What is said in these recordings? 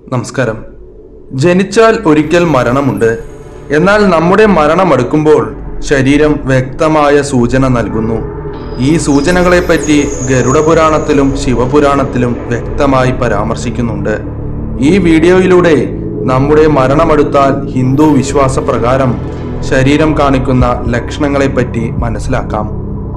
നമസ്കാരം ജനിച്ചാൽ ഒരിക്കൽ മരണമുണ്ട് എന്നാൽ നമ്മുടെ മരണം അടുക്കുമ്പോൾ ശരീരം വ്യക്തമായ സൂചന നൽകുന്നു ഈ സൂചനകളെപ്പറ്റി ഗരുഡ പുരാണത്തിലും ശിവപുരാണത്തിലും വ്യക്തമായി പരാമർശിക്കുന്നുണ്ട് ഈ വീഡിയോയിലൂടെ നമ്മുടെ മരണമടുത്താൽ ഹിന്ദു വിശ്വാസപ്രകാരം ശരീരം കാണിക്കുന്ന ലക്ഷണങ്ങളെപ്പറ്റി മനസ്സിലാക്കാം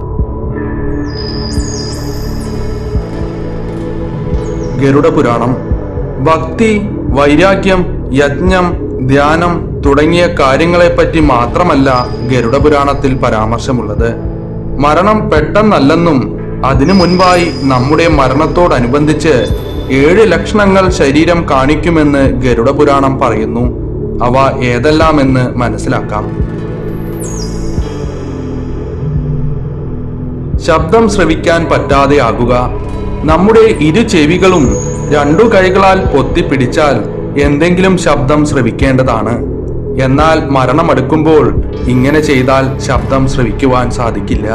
ഗരുഡ പുരാണം ഭക്തി വൈരാഗ്യം യജ്ഞം ധ്യാനം തുടങ്ങിയ കാര്യങ്ങളെപ്പറ്റി മാത്രമല്ല ഗരുഡ പുരാണത്തിൽ പരാമർശമുള്ളത് മരണം പെട്ടെന്നല്ലെന്നും അതിനു മുൻപായി നമ്മുടെ മരണത്തോടനുബന്ധിച്ച് ഏഴ് ലക്ഷണങ്ങൾ ശരീരം കാണിക്കുമെന്ന് ഗരുഡ പുരാണം പറയുന്നു അവ ഏതെല്ലാമെന്ന് മനസ്സിലാക്കാം ശബ്ദം ശ്രവിക്കാൻ പറ്റാതെയാകുക നമ്മുടെ ഇരു ചെവികളും രണ്ടു കൈകളാൽ പൊത്തിപ്പിടിച്ചാൽ എന്തെങ്കിലും ശബ്ദം ശ്രവിക്കേണ്ടതാണ് എന്നാൽ മരണമടുക്കുമ്പോൾ ഇങ്ങനെ ചെയ്താൽ ശബ്ദം ശ്രവിക്കുവാൻ സാധിക്കില്ല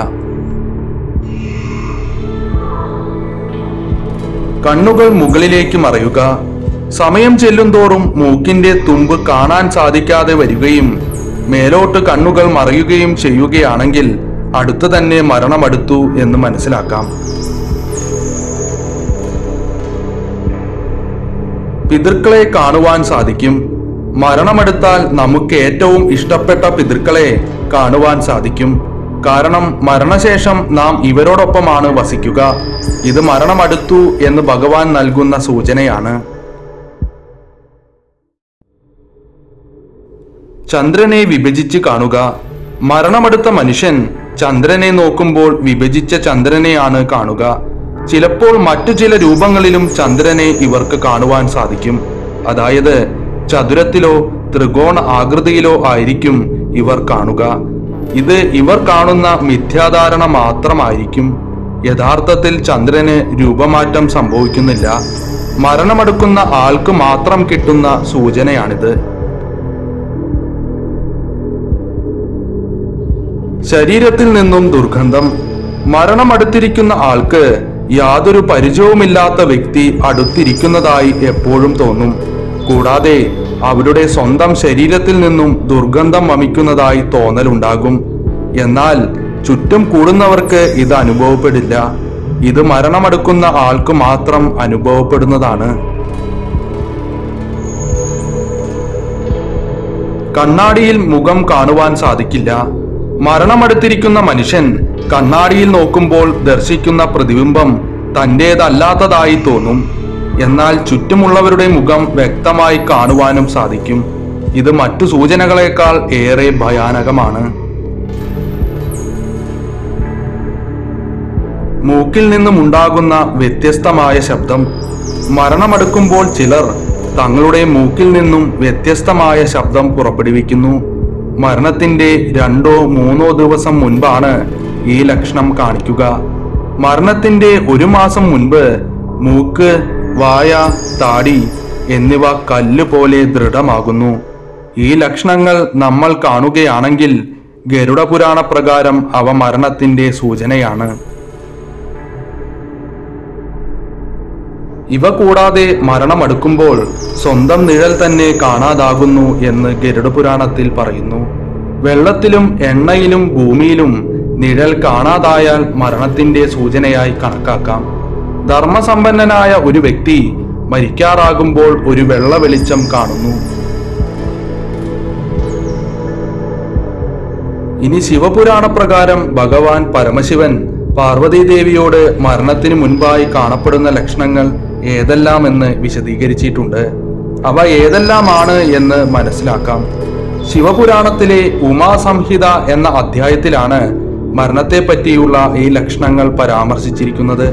കണ്ണുകൾ മുകളിലേക്ക് മറയുക സമയം ചെല്ലുന്തോറും മൂക്കിന്റെ തുമ്പ് കാണാൻ സാധിക്കാതെ വരികയും മേലോട്ട് കണ്ണുകൾ മറയുകയും ചെയ്യുകയാണെങ്കിൽ അടുത്തു തന്നെ മരണമടുത്തു എന്ന് മനസ്സിലാക്കാം പിതൃക്കളെ കാണുവാൻ സാധിക്കും മരണമെടുത്താൽ നമുക്ക് ഏറ്റവും ഇഷ്ടപ്പെട്ട പിതൃക്കളെ കാണുവാൻ സാധിക്കും കാരണം മരണശേഷം നാം ഇവരോടൊപ്പമാണ് വസിക്കുക ഇത് മരണമടുത്തു എന്ന് ഭഗവാൻ നൽകുന്ന സൂചനയാണ് ചന്ദ്രനെ വിഭജിച്ച് കാണുക മരണമടുത്ത മനുഷ്യൻ ചന്ദ്രനെ നോക്കുമ്പോൾ വിഭജിച്ച ചന്ദ്രനെയാണ് കാണുക ചിലപ്പോൾ മറ്റു ചില രൂപങ്ങളിലും ചന്ദ്രനെ ഇവർക്ക് കാണുവാൻ സാധിക്കും അതായത് ചതുരത്തിലോ ത്രികോണ ആകൃതിയിലോ ആയിരിക്കും ഇവർ കാണുക ഇത് ഇവർ കാണുന്ന മിഥ്യാധാരണ മാത്രമായിരിക്കും യഥാർത്ഥത്തിൽ ചന്ദ്രന് രൂപമാറ്റം സംഭവിക്കുന്നില്ല മരണമടുക്കുന്ന ആൾക്ക് മാത്രം കിട്ടുന്ന സൂചനയാണിത് ശരീരത്തിൽ നിന്നും ദുർഗന്ധം മരണമടുത്തിരിക്കുന്ന ആൾക്ക് യാതൊരു പരിചയവുമില്ലാത്ത വ്യക്തി അടുത്തിരിക്കുന്നതായി എപ്പോഴും തോന്നും കൂടാതെ അവരുടെ സ്വന്തം ശരീരത്തിൽ നിന്നും ദുർഗന്ധം വമിക്കുന്നതായി തോന്നലുണ്ടാകും എന്നാൽ ചുറ്റും കൂടുന്നവർക്ക് ഇത് അനുഭവപ്പെടില്ല ഇത് മരണമടുക്കുന്ന ആൾക്ക് മാത്രം അനുഭവപ്പെടുന്നതാണ് കണ്ണാടിയിൽ മുഖം കാണുവാൻ സാധിക്കില്ല മരണമടുത്തിരിക്കുന്ന മനുഷ്യൻ കണ്ണാടിയിൽ നോക്കുമ്പോൾ ദർശിക്കുന്ന പ്രതിബിംബം തന്റേതല്ലാത്തതായി തോന്നും എന്നാൽ ചുറ്റുമുള്ളവരുടെ മുഖം വ്യക്തമായി കാണുവാനും സാധിക്കും ഇത് മറ്റു സൂചനകളെക്കാൾ ഏറെ ഭയാനകമാണ് മൂക്കിൽ നിന്നും ഉണ്ടാകുന്ന വ്യത്യസ്തമായ ശബ്ദം മരണമടുക്കുമ്പോൾ ചിലർ തങ്ങളുടെ മൂക്കിൽ നിന്നും വ്യത്യസ്തമായ ശബ്ദം പുറപ്പെടുവിക്കുന്നു മരണത്തിന്റെ രണ്ടോ മൂന്നോ ദിവസം മുൻപാണ് ഈ ലക്ഷണം കാണിക്കുക മരണത്തിന്റെ ഒരു മാസം മുൻപ് മൂക്ക് വായ താടി എന്നിവ കല്ല് പോലെ ദൃഢമാകുന്നു ഈ ലക്ഷണങ്ങൾ നമ്മൾ കാണുകയാണെങ്കിൽ ഗരുഡ പുരാണ പ്രകാരം അവ മരണത്തിന്റെ സൂചനയാണ് ഇവ കൂടാതെ മരണമടുക്കുമ്പോൾ സ്വന്തം നിഴൽ തന്നെ കാണാതാകുന്നു എന്ന് ഗരുഡ പുരാണത്തിൽ പറയുന്നു വെള്ളത്തിലും എണ്ണയിലും ഭൂമിയിലും നിഴൽ കാണാതായാൽ മരണത്തിന്റെ സൂചനയായി കണക്കാക്കാം ധർമ്മസമ്പന്നനായ ഒരു വ്യക്തി മരിക്കാറാകുമ്പോൾ ഒരു വെള്ള വെളിച്ചം കാണുന്നു ഇനി ശിവപുരാണ പ്രകാരം ഭഗവാൻ പരമശിവൻ പാർവതീദേവിയോട് മരണത്തിനു മുൻപായി കാണപ്പെടുന്ന ലക്ഷണങ്ങൾ ഏതെല്ലാമെന്ന് വിശദീകരിച്ചിട്ടുണ്ട് അവ ഏതെല്ലാമാണ് എന്ന് മനസ്സിലാക്കാം ശിവപുരാണത്തിലെ ഉമാസംഹിത എന്ന അധ്യായത്തിലാണ് മരണത്തെ പറ്റിയുള്ള ഈ ലക്ഷണങ്ങൾ പരാമർശിച്ചിരിക്കുന്നത്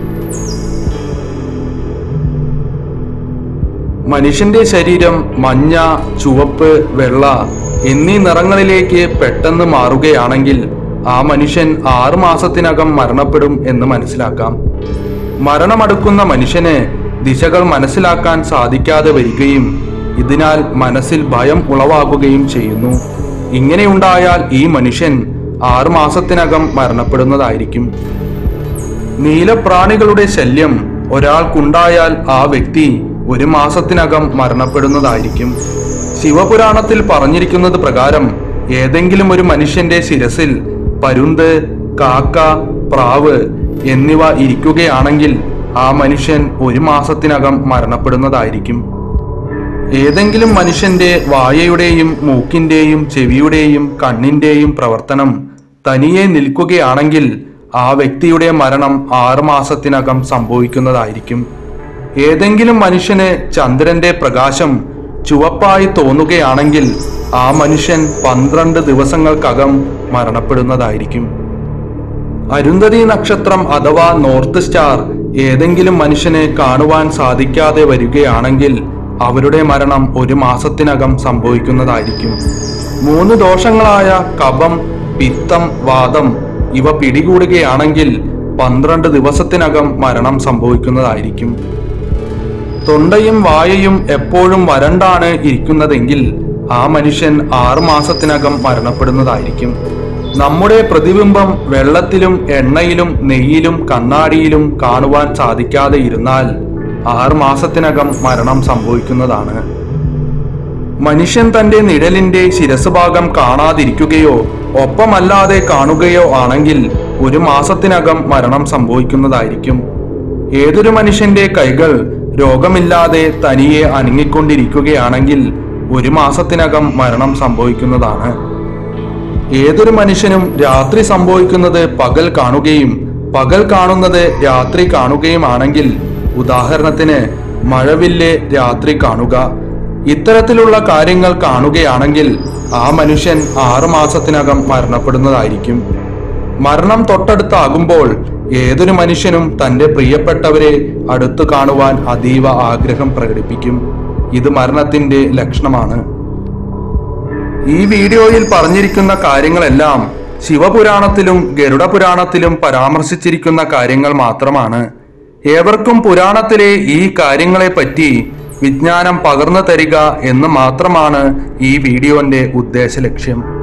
മനുഷ്യന്റെ ശരീരം മഞ്ഞ ചുവപ്പ് വെള്ള എന്നീ നിറങ്ങളിലേക്ക് പെട്ടെന്ന് മാറുകയാണെങ്കിൽ ആ മനുഷ്യൻ ആറു മാസത്തിനകം മരണപ്പെടും എന്ന് മനസ്സിലാക്കാം മരണമടുക്കുന്ന മനുഷ്യന് ദിശകൾ മനസ്സിലാക്കാൻ സാധിക്കാതെ വരികയും ഇതിനാൽ മനസ്സിൽ ഭയം ഉളവാകുകയും ചെയ്യുന്നു ഇങ്ങനെയുണ്ടായാൽ ഈ മനുഷ്യൻ ആറു മാസത്തിനകം മരണപ്പെടുന്നതായിരിക്കും നീലപ്രാണികളുടെ ശല്യം ഒരാൾക്കുണ്ടായാൽ ആ വ്യക്തി ഒരു മാസത്തിനകം മരണപ്പെടുന്നതായിരിക്കും ശിവപുരാണത്തിൽ പറഞ്ഞിരിക്കുന്നത് പ്രകാരം ഏതെങ്കിലും ഒരു മനുഷ്യന്റെ ശിരസിൽ പരുന്ത് കാക്ക പ്രാവ് എന്നിവ ഇരിക്കുകയാണെങ്കിൽ ആ മനുഷ്യൻ ഒരു മാസത്തിനകം മരണപ്പെടുന്നതായിരിക്കും ഏതെങ്കിലും മനുഷ്യന്റെ വായയുടെയും മൂക്കിന്റെയും ചെവിയുടെയും കണ്ണിന്റെയും പ്രവർത്തനം തനിയെ നിൽക്കുകയാണെങ്കിൽ ആ വ്യക്തിയുടെ മരണം ആറുമാസത്തിനകം സംഭവിക്കുന്നതായിരിക്കും ഏതെങ്കിലും മനുഷ്യന് ചന്ദ്രന്റെ പ്രകാശം ചുവപ്പായി തോന്നുകയാണെങ്കിൽ ആ മനുഷ്യൻ പന്ത്രണ്ട് ദിവസങ്ങൾക്കകം മരണപ്പെടുന്നതായിരിക്കും അരുന്ധതി നക്ഷത്രം അഥവാ നോർത്ത് സ്റ്റാർ ഏതെങ്കിലും മനുഷ്യന് കാണുവാൻ സാധിക്കാതെ വരികയാണെങ്കിൽ അവരുടെ മരണം ഒരു മാസത്തിനകം സംഭവിക്കുന്നതായിരിക്കും മൂന്ന് ദോഷങ്ങളായ കഫം പിത്തം വാദം ഇവ പിടികൂടുകയാണെങ്കിൽ പന്ത്രണ്ട് ദിവസത്തിനകം മരണം സംഭവിക്കുന്നതായിരിക്കും തൊണ്ടയും വായയും എപ്പോഴും വരണ്ടാണ് ഇരിക്കുന്നതെങ്കിൽ ആ മനുഷ്യൻ ആറു മാസത്തിനകം മരണപ്പെടുന്നതായിരിക്കും നമ്മുടെ പ്രതിബിംബം വെള്ളത്തിലും എണ്ണയിലും നെയ്യിലും കണ്ണാടിയിലും കാണുവാൻ സാധിക്കാതെ ഇരുന്നാൽ ആറു മാസത്തിനകം മരണം സംഭവിക്കുന്നതാണ് മനുഷ്യൻ തന്റെ നിഴലിന്റെ ശിരസ് ഭാഗം കാണാതിരിക്കുകയോ ഒപ്പമല്ലാതെ കാണുകയോ ആണെങ്കിൽ ഒരു മാസത്തിനകം മരണം സംഭവിക്കുന്നതായിരിക്കും ഏതൊരു മനുഷ്യന്റെ കൈകൾ രോഗമില്ലാതെ തനിയെ അനങ്ങിക്കൊണ്ടിരിക്കുകയാണെങ്കിൽ ഒരു മാസത്തിനകം മരണം സംഭവിക്കുന്നതാണ് ഏതൊരു മനുഷ്യനും രാത്രി സംഭവിക്കുന്നത് പകൽ കാണുകയും പകൽ കാണുന്നത് രാത്രി കാണുകയുമാണെങ്കിൽ ഉദാഹരണത്തിന് മഴവില്ല് രാത്രി കാണുക ഇത്തരത്തിലുള്ള കാര്യങ്ങൾ കാണുകയാണെങ്കിൽ ആ മനുഷ്യൻ ആറു മാസത്തിനകം മരണപ്പെടുന്നതായിരിക്കും മരണം തൊട്ടടുത്താകുമ്പോൾ ഏതൊരു മനുഷ്യനും തന്റെ പ്രിയപ്പെട്ടവരെ അടുത്തു കാണുവാൻ അതീവ ആഗ്രഹം പ്രകടിപ്പിക്കും ഇത് മരണത്തിന്റെ ലക്ഷണമാണ് ഈ വീഡിയോയിൽ പറഞ്ഞിരിക്കുന്ന കാര്യങ്ങളെല്ലാം ശിവപുരാണത്തിലും ഗരുഡ പുരാണത്തിലും പരാമർശിച്ചിരിക്കുന്ന കാര്യങ്ങൾ മാത്രമാണ് ഏവർക്കും പുരാണത്തിലെ ഈ കാര്യങ്ങളെ പറ്റി വിജ്ഞാനം പകർന്നു തരിക എന്ന് മാത്രമാണ് ഈ വീഡിയോന്റെ ഉദ്ദേശ ലക്ഷ്യം